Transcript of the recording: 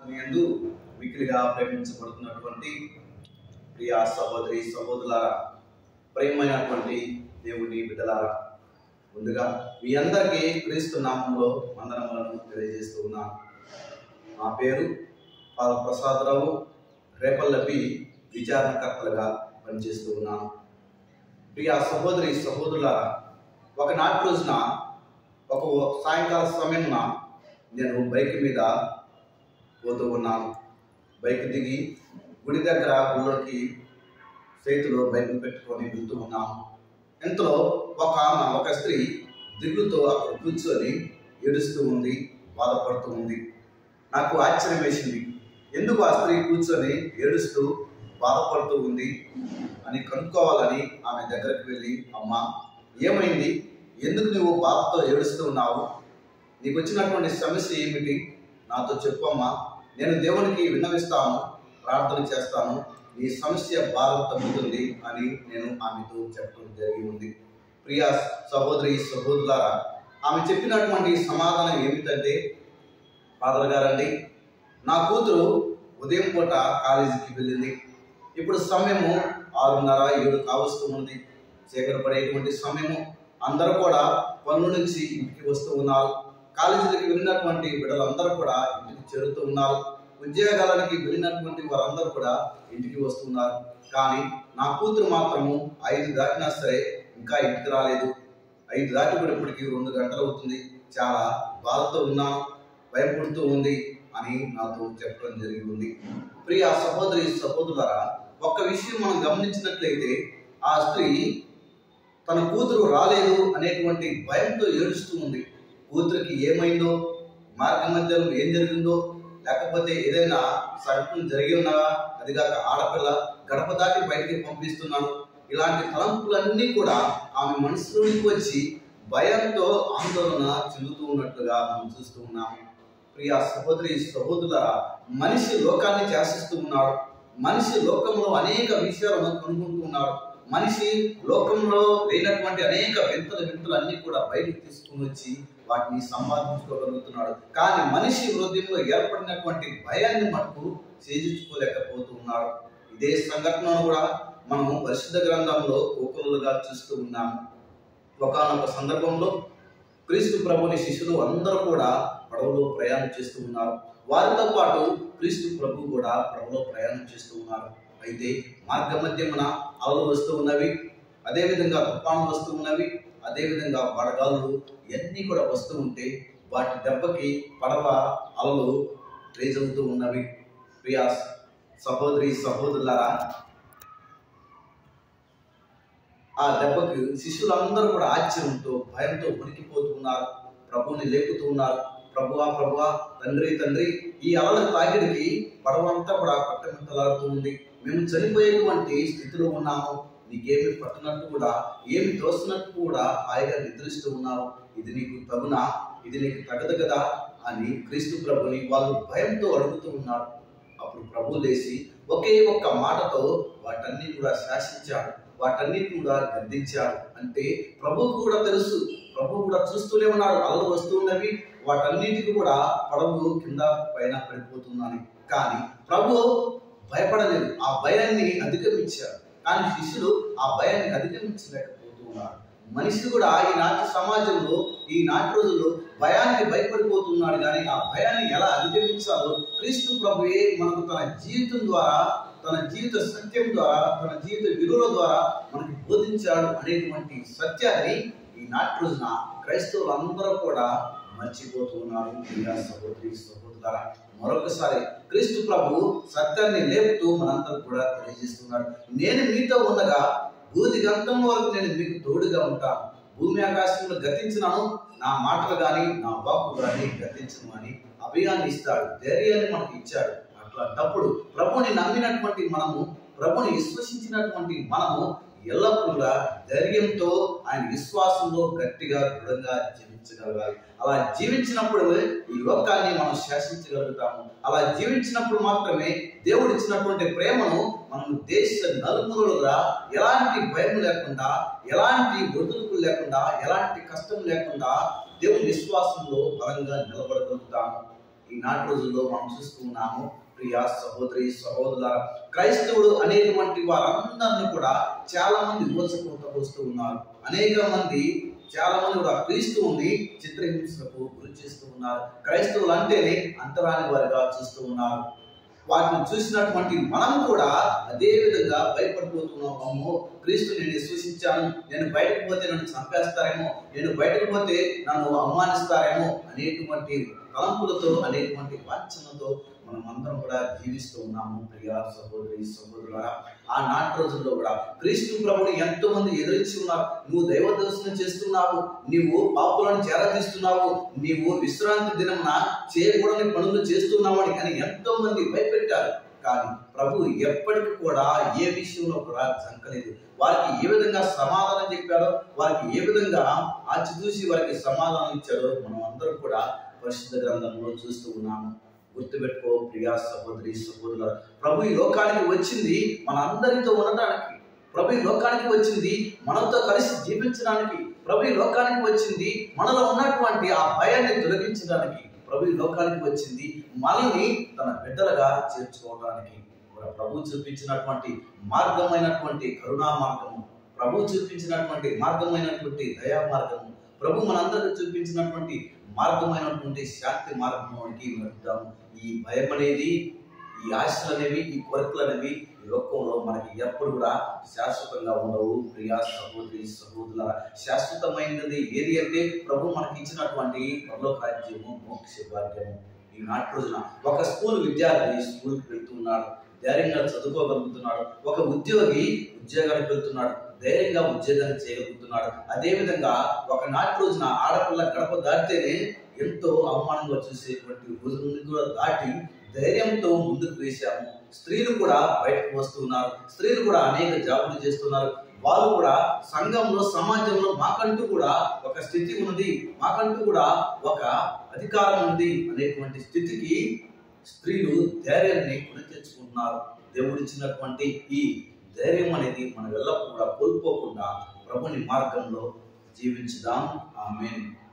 అని ఎందు మిక్కిలిగా ప్రేమించబడుతున్నటువంటి ప్రియా సహోదరి సహోదరులారా ప్రేమైనటువంటి దేవుని బిడ్డలారా ముందుగా మీ అందరికీ క్రీస్తు నామంలో వందనములను తెలియజేస్తూ ఉన్నాను నా పేరు పాద ప్రసాదరావు రేపల్లపి విచారణకర్తలుగా పనిచేస్తూ ఉన్నాను ప్రియా సహోదరి సహోదరులారా ఒకనాటి రోజున ఒక సాయంకాల సమయమున నేను బైక్ మీద పోతూ ఉన్నాను బైక్ దిగి గుడి దగ్గర గుళ్ళోకి చేతిలో బైక్ పెట్టుకొని వెళ్తూ ఉన్నాను ఇంతలో ఒక ఆమె ఒక స్త్రీ దిగులుతో అక్కడ కూర్చొని ఏడుస్తూ ఉంది బాధపడుతూ ఉంది నాకు ఆశ్చర్యం వేసింది ఎందుకు ఆ స్త్రీ కూర్చొని ఏడుస్తూ బాధపడుతూ ఉంది అని కనుక్కోవాలని ఆమె దగ్గరికి వెళ్ళి అమ్మా ఏమైంది ఎందుకు నువ్వు బాధతో ఏడుస్తూ ఉన్నావు నీకు వచ్చినటువంటి సమస్య ఏమిటి నాతో చెప్పమ్మా నేను దేవునికి విన్నవిస్తాను ప్రార్థన చేస్తాను నీ సమస్య బాధ తగ్గుతుంది అని నేను ఆమెతో చెప్పడం జరిగి ఉంది ప్రియా సహోదరి సహోదరులారా ఆమె చెప్పినటువంటి సమాధానం ఏమిటంటే ఫాదర్ గారండి నా కూతురు ఉదయం పూట కాలేజీకి వెళ్ళింది ఇప్పుడు సమయము ఆరున్నర ఏడు కావస్తూ ఉంది చీకటి పడేటువంటి సమయము అందరూ కూడా పనుల నుంచి ఇంటికి వస్తూ ఉన్నారు కాలేజీలకు వెళ్ళినటువంటి బిడ్డలందరూ కూడా ఇంటికి చేరుతూ ఉన్నారు ఉద్యోగాలకి వెళ్ళినటువంటి వారందరూ కూడా ఇంటికి వస్తున్నారు కానీ నా కూతురు మాత్రము ఐదు దాటినా సరే ఇంకా ఇంటికి రాలేదు ఐదు దాటి కూడా ఇప్పటికి రెండు గంటలు అవుతుంది చాలా బాధతో ఉన్నాను భయపడుతూ ఉంది అని నాతో చెప్పడం జరిగి ఉంది ప్రియ సహోదరి సహోదరులారా ఒక్క విషయం మనం గమనించినట్లయితే ఆ స్త్రీ తన కూతురు రాలేదు అనేటువంటి భయంతో ఏడుస్తూ ఉంది కూతురికి ఏమైందో మార్గ మధ్యలో ఏం జరిగిందో లేకపోతే ఏదైనా సంఘటన జరిగి ఉన్నదా అది కాక ఆడపిల్ల గడప దాటి బయటికి పంపిస్తున్నాను ఇలాంటి తలంపులన్నీ కూడా ఆమె మనసులోనికి వచ్చి భయంతో ఆందోళన చెందుతూ ఉన్నట్లుగా మనం చూస్తూ ఉన్నాము ప్రియ సహోదరి సహోదరుల మనిషి లోకాన్ని శాసిస్తూ ఉన్నాడు మనిషి లోకంలో అనేక విషయాలను కనుగొంటూ ఉన్నాడు మనిషి లోకంలో లేనటువంటి అనేక వింతలు వింతలు అన్ని కూడా బయటికి తీసుకుని వచ్చి వాటిని సంపాదించుకోగలుగుతున్నాడు కానీ మనిషి హృదయంలో ఏర్పడినటువంటి భయాన్ని మటుకు ఛేదించుకోలేకపోతూ ఉన్నాడు ఇదే సంఘటనను కూడా మనం పరిశుద్ధ గ్రంథంలో కోకులుగా చూస్తూ ఉన్నాము ఒకనొక సందర్భంలో క్రీస్తు ప్రభుని శిష్యులు అందరూ కూడా పడవలో ప్రయాణం చేస్తూ ఉన్నారు వారితో పాటు క్రీస్తు ప్రభు కూడా పడవలో ప్రయాణం చేస్తూ ఉన్నారు అయితే మార్గ మధ్యమున అలలు వస్తూ ఉన్నవి అదేవిధంగా తుఫాను వస్తూ ఉన్నవి అదేవిధంగా వడగాలు ఇవన్నీ కూడా వస్తూ ఉంటే వాటి దెబ్బకి పడవ అలలు రేజ్ అవుతూ ఉన్నవి ప్రియా సహోదరి సహోదరులారా ఆ దెబ్బకి శిష్యులందరూ కూడా ఆశ్చర్యంతో భయంతో ఉనికిపోతూ ఉన్నారు ప్రభుని లేపుతూ ఉన్నారు ప్రభువా ప్రభువా తండ్రి తండ్రి ఈ అలల తాకిడికి పడవంతా కూడా పట్టమిట్టలాడుతూ ఉంది మేము చనిపోయేటువంటి స్థితిలో ఉన్నాము నీకేమి పట్టునట్టు కూడా ఏమి తోస్తున్నట్టు కూడా హాయిగా నిద్రిస్తూ ఉన్నావు ఇది నీకు తగునా ఇది నీకు తగదు కదా అని క్రీస్తు ప్రభుని వాళ్ళు భయంతో అడుగుతూ ఉన్నారు అప్పుడు ప్రభు లేచి ఒకే ఒక్క మాటతో వాటన్ని కూడా శాసించాడు వాటన్నిటి కూడా గద్దించాడు అంటే ప్రభు కూడా తెలుసు ప్రభు కూడా చూస్తూనే ఉన్నాడు అలలు వస్తున్నవి వాటన్నిటికి కూడా పడవ కింద పైన పడిపోతుందని కానీ ప్రభు భయపడలేదు ఆ భయాన్ని అధిగమించాడు కానీ శిష్యులు ఆ భయాన్ని అధిగమించలేకపోతూ ఉన్నారు మనిషి కూడా ఈనాటి సమాజంలో ఈనాటి రోజుల్లో భయానికి భయపడిపోతున్నాడు కానీ ఆ భయాన్ని ఎలా అధిగమించాలో క్రీస్తు ప్రభువే మనకు తన జీవితం ద్వారా తన జీవిత సత్యం ద్వారా తన జీవిత విలువల ద్వారా మనకి బోధించాడు అనేటువంటి సత్యాన్ని ఈనాటి రోజున క్రైస్తవులందరూ కూడా మర్చిపోతూ ఉన్నారు ప్రియా సహోదరి సహోదరులారా మరొకసారి క్రీస్తు ప్రభు సత్యాన్ని లేపుతూ మనందరూ కూడా తెలియజేస్తున్నాడు నేను మీతో ఉండగా భూది గంతం వరకు నేను మీకు తోడుగా ఉంటాను భూమి ఆకాశంలో గతించినాను నా మాటలు కానీ నా వాక్కు కానీ గతించను అని అభయాన్ని ఇస్తాడు ధైర్యాన్ని మనకి ఇచ్చాడు అట్లాంటప్పుడు ప్రభుని నమ్మినటువంటి మనము ప్రభుని విశ్వసించినటువంటి మనము ఎల్లప్పుడూ కూడా ధైర్యంతో ఆయన విశ్వాసంలో గట్టిగా దృఢంగా జీవించగలగాలి అలా జీవించినప్పుడు ఈ లోకాన్ని మనం శాసించగలుగుతాము అలా జీవించినప్పుడు మాత్రమే దేవుడు ఇచ్చినటువంటి ప్రేమను మనం దేశ నలుమూలలుగా ఎలాంటి భయం లేకుండా ఎలాంటి ఒడుదుడుకులు లేకుండా ఎలాంటి కష్టం లేకుండా దేవుని విశ్వాసంలో బలంగా నిలబడగలుగుతాము ఈనాటి రోజుల్లో మనం చూస్తూ ఉన్నాము ప్రియా సహోదరి సహోదరుల క్రైస్తవుడు అనేటువంటి వారందరినీ కూడా చాలా మంది మోసపోతూ ఉన్నారు అనేక మంది చాలా మంది కూడా క్రీస్తువుని చిత్రహింసలకు గురి చేస్తూ ఉన్నారు క్రైస్తవులు అంటేనే అంతరాని వారిగా చూస్తూ ఉన్నారు వాటిని చూసినటువంటి మనం కూడా అదే విధంగా భయపడిపోతున్నాం అమ్మో క్రీస్తు నేను సూచించాను నేను బయటకు పోతే నన్ను చంపేస్తారేమో నేను బయటకు పోతే నన్ను అవమానిస్తారేమో అనేటువంటి తలంపులతో అనేటువంటి వాంఛనతో మనం అందరం కూడా జీవిస్తూ ఉన్నాము ప్రియా సహోదరి సహోదరులారా ఆ నాటి రోజుల్లో కూడా క్రీస్తు ప్రభుని ఎంతో మంది ఎదురించి ఉన్నారు నువ్వు దైవ దర్శనం చేస్తున్నావు నీవు పాపులను చేరదీస్తున్నావు నీవు విశ్రాంతి దినమున చేయకూడని పనులు చేస్తున్నావు అని కానీ ఎంతో మంది భయపెట్టారు కానీ ప్రభు ఎప్పటికీ కూడా ఏ విషయంలో కూడా జంకలేదు వారికి ఏ విధంగా సమాధానం చెప్పాడో వారికి ఏ విధంగా ఆచితూసి వారికి సమాధానం ఇచ్చాడో మనం అందరం కూడా పరిశుద్ధ గ్రంథంలో చూస్తూ ఉన్నాము గుర్తుపెట్టుకో ప్రియా సహోదరి సహోదరుల ప్రభు ఈ లోకానికి వచ్చింది మన అందరితో ఉండటానికి ప్రభు ఈ లోకానికి వచ్చింది మనతో కలిసి జీవించడానికి ప్రభు ఈ లోకానికి వచ్చింది మనలో ఉన్నటువంటి ఆ భయాన్ని తొలగించడానికి ప్రభు ఈ లోకానికి వచ్చింది మనల్ని తన బిడ్డలుగా చేర్చుకోవడానికి మన ప్రభు చూపించినటువంటి మార్గమైనటువంటి కరుణా మార్గము ప్రభు చూపించినటువంటి మార్గమైనటువంటి దయా మార్గము ప్రభు మనందరికీ చూపించినటువంటి మార్గమైనటువంటి శాంతి మార్గంలోనికి వెళ్తాము ఈ భయం అనేది ఈ ఆశలు అనేవి ఈ కోరికలు అనేవి ఈ లోకంలో మనకి ఎప్పుడు కూడా శాశ్వతంగా ఉండవు ప్రియా సహోదరి సహోదరుల శాశ్వతమైనది ఏది అంటే ప్రభు మనకి ఇచ్చినటువంటి పరలోక రాజ్యము మోక్ష భాగ్యము ఈ నాటి రోజున ఒక స్కూల్ విద్యార్థి స్కూల్కి వెళ్తున్నాడు ధైర్యంగా చదువుకోగలుగుతున్నాడు ఒక ఉద్యోగి ఉద్యోగానికి వెళ్తున్నాడు ధైర్యంగా ఉద్యోగాన్ని చేయగలుగుతున్నాడు అదే విధంగా ఒక నాటి రోజున ఆడపిల్ల గడప దాటితేనే ఎంతో అవమానంగా చూసేటువంటి రోజులని కూడా దాటి ధైర్యంతో ముందుకు వేశాము స్త్రీలు కూడా బయటకు వస్తున్నారు స్త్రీలు కూడా అనేక జాబులు చేస్తున్నారు వాళ్ళు కూడా సంఘంలో సమాజంలో మాకంటూ కూడా ఒక స్థితి ఉన్నది మాకంటూ కూడా ఒక అధికారం ఉంది అనేటువంటి స్థితికి స్త్రీలు ధైర్యాన్ని కొని తెచ్చుకుంటున్నారు దేవుడిచ్చినటువంటి ఈ ధైర్యం అనేది మనం ఎల్లప్పుడూ కూడా కోల్పోకుండా ప్రభుని మార్గంలో జీవించుదాం ఆమె